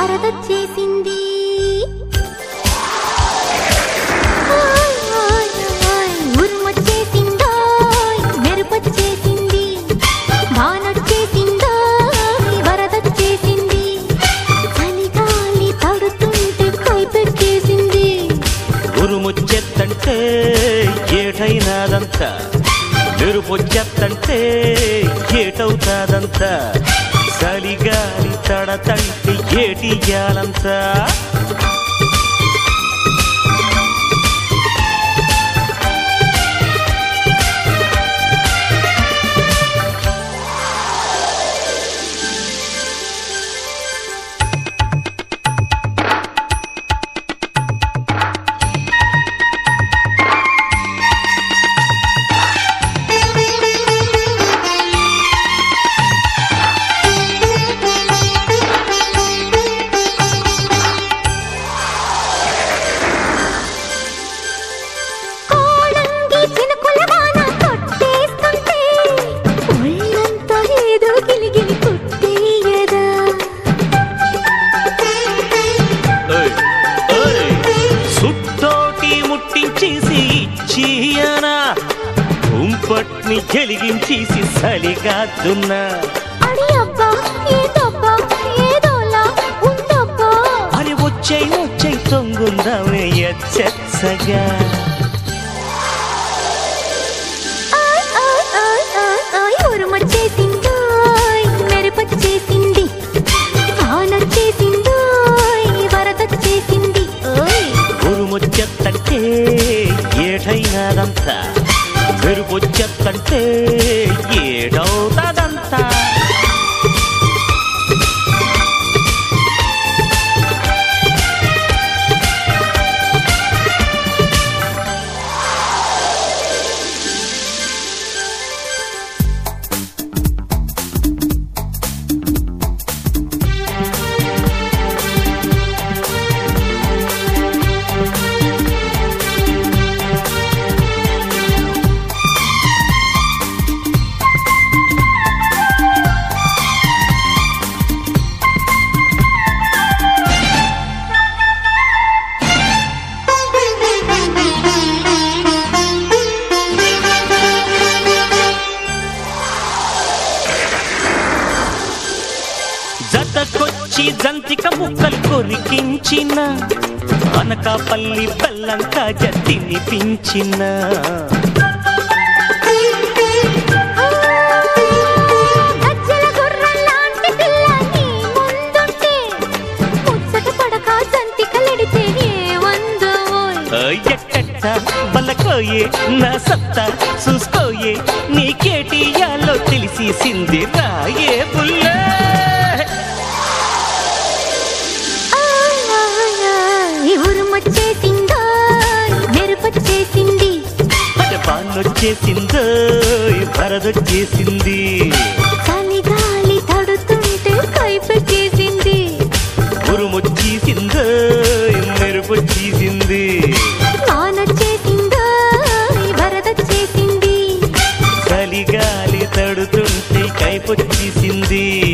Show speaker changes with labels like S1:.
S1: వరదొచ్చేసింది ఓయ్, ఓయ్, ఓయ్, ఉరుమొచ్చేసిందోయ్, మెరుపొచ్చేసింది వానొచ్చేసిందోయ్, వరదొచ్చేసింది చలిగాలి తడుతుంటే కైపెక్కేసింది
S2: ఉరుముచ్చెత్తంటే ఏటైనాదంతా మెరుపొచ్చెత్తంటే ఏటవుతాదంతా చలిగాలి తడతంటే ఏటియాలంతా
S1: కోడంగి చినుకుల వాన కొట్టేస్తుంటే ఒళ్ళంతా ఏదో గిలిగిలి కొట్టేయదా
S2: ఓయ్, ఓయ్, సుట్టోటి ముట్టించేసి ఇచ్చియనా కుంపట్ని వెలిగించేసి సలిగాదున్నా
S1: అడి అబ్బా ఏదబ్బా ఏదోలా ఉందబ్బా
S2: అని వచ్చే వచ్చే తొంగుందామే ఎచ్చగా
S1: ఆయ్ ఆయ్ ఆయ్ ఆయ్ ఆయ్ ఉరుమొచ్చేసిందోయ్ మెరుపొచ్చేసింది వానొచ్చేసిందోయ్ వరదొచ్చేసింది ఓయ్
S2: ఉరుమొచ్చెత్తంటే ఏటైనాదంతా మెరుపొచ్చెత్తంటే ఏడవుతాదంతా జతకొచ్చి జంతిక ముక్కలు కొరికించిన అనకాపల్లి బెల్లం కాజ తినిపించిన
S1: గజ్జల గుర్రంలాంటి పిల్ల నీ ముందుంటే ముచ్చట పడక జంతికలెడితే ఏమందోయ్
S2: ఎట్టట్ట బలకోయే నా సత్తా చూసుకోయే నీకేటియాలో తెలిసి సింది రాయే బుల్లే
S1: ఆయ్ ఆయ్ ఆయ్ ఉరుమొచ్చేసిందోయ్ మెరుపొచ్చేసింది
S2: అደ బాన్నొచ్చేసిందో వరదొచ్చేసింది
S1: చలిగాలి తడుతుంటే కైపెక్కేసింది
S2: ఉరుమొచ్చేసిందో మెరుపొచ్చేసింది
S1: వానొచ్చేసిందోయ్ వరదొచ్చేసింది
S2: చలిగాలి తడుతుంటే కైపొచ్చేసింది